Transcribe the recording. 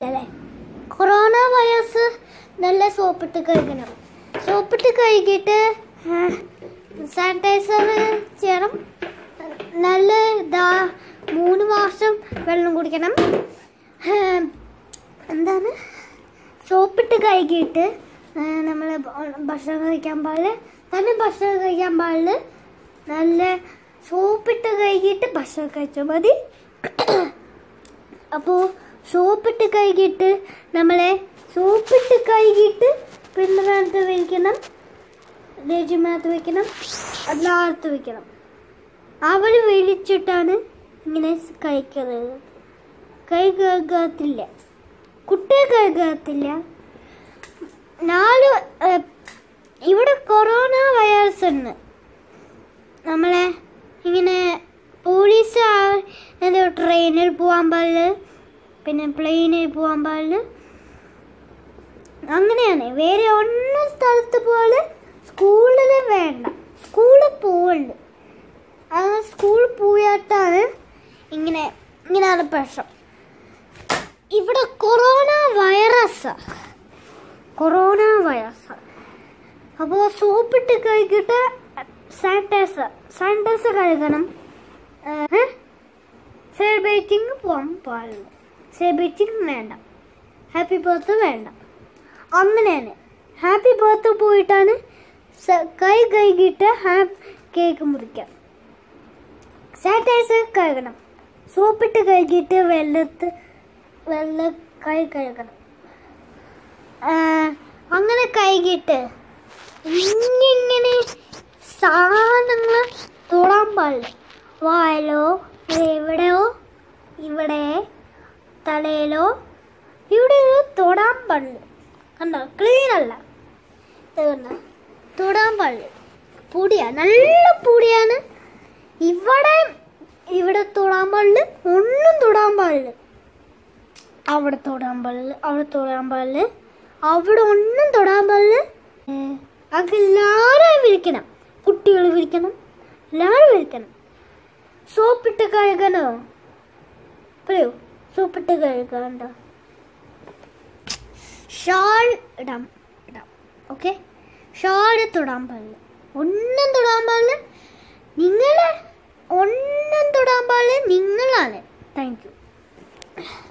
അല്ലേ corona virus നല്ല സോപ്പിട്ട് കഴുകണം സോപ്പിട്ട് കഴുകിയിട്ട് സാനിറ്റൈസർ ചെയ്യണം നല്ല ഇതാ മൂന്ന് മാസം വെള്ളം കുടിക്കണം ഏഹ്, എന്താണ് സോപ്പിട്ട് കഴുകിയിട്ട് നമ്മൾ ഭക്ഷണം കഴിക്കാൻ പാടില്ല തന്നെ ഭക്ഷണം കഴിക്കാൻ പാടില്ല നല്ല സോപ്പിട്ട് കഴുകിയിട്ട് ഭക്ഷണം കഴിച്ചാൽ മതി അപ്പോൾ സോപ്പിട്ട് കഴുകിയിട്ട് നമ്മളെ സോപ്പിട്ട് കഴുകിയിട്ട് പിന്നെ വേണ്ടത് വയ്ക്കണം രജുമകത്ത് വെക്കണം എല്ലായിടത്ത് വെക്കണം അവർ വിളിച്ചിട്ടാണ് ഇങ്ങനെ കഴിക്കുന്നത് കൈ കഴുകത്തില്ല കുട്ടി കഴുകത്തില്ല നാല് ഏഹ്, ഇവിടെ കൊറോണ വൈറസ് ഉണ്ട് നമ്മളെ ഇങ്ങനെ പോലീസ് ആ- എന്തോ ട്രെയിനിൽ പോകാൻ പാടില്ല പിന്നെ പ്ലെയിനിൽ പോകാൻ പാടില്ല അങ്ങനെയാണ് വേറെ ഒന്നും സ്ഥലത്ത് പോലെ സ്കൂളിൽ വേണ്ട സ്കൂളിൽ പോവുള്ളു ആ സ്കൂളിൽ പോയാട്ടാണ് ഇങ്ങനെ ഇങ്ങനെയാണ് പ്രശ്നം ഇവിടെ കൊറോണ വൈറസ് കൊറോണ വൈറസ് അപ്പോൾ സോപ്പിട്ട് കഴുകിയിട്ട് സാനിറ്റൈസർ സാനിറ്റൈസർ കഴുകണം സെലിബ്രേറ്റിംഗ് പോകാൻ പാടില്ല സെലിബ്രേറ്റിംഗ് വേണ്ട ഹാപ്പി ബർത്ത് വേണ്ട അങ്ങനെയാണ് ഹാപ്പി ബർത്ത് പോയിട്ടാണ് സ- കൈ കഴുകിയിട്ട് ഹാപ്പ് കേക്ക് മുറിക്കാം സാനിറ്റൈസർ കഴുകണം സോപ്പിട്ട് കഴുകിയിട്ട് വെള്ളത്ത് വെള്ള കൈ കഴുകണം ആ, അങ്ങനെ കഴുകിയിട്ട് ഇങ്ങനെ സാധനങ്ങൾ തൊടാൻ പാടില്ല വായിലോ എവിടെയോ ഇവിടെ തലയിലോ ഇവിടെ തൊടാൻ പാടില്ല കണ്ടോ ക്ലീൻ അല്ല ഇത് കണ്ടോ തൊടാൻ പാടില്ല പൊടിയാ നല്ല പൊടിയാണ് ഇവിടെ ഇവിടെ തൊടാൻ പാടില്ല ഒന്നും തൊടാൻ പാടില്ല അവിടെ തൊടാൻ പാടില്ല അവിടെ തൊടാൻ പാടില്ല അവിടെ ഒന്നും തൊടാൻ പാടില്ല അത് എല്ലാവരും വിളിക്കണം കുട്ടികൾ വിളിക്കണം എല്ലാവരും വിളിക്കണം സോപ്പിട്ട് കഴുകണോ പറയൂ സോപ്പിട്ട് കഴുകണ്ട ഷാൾ ഇടാം ഇടാം ഓക്കെ ഷാൾ തൊടാൻ പാടില്ല ഒന്നും തൊടാൻ പാടില്ല നിങ്ങൾ ഒന്നും തൊടാൻ പാടില്ല നിങ്ങളാണ് താങ്ക് യു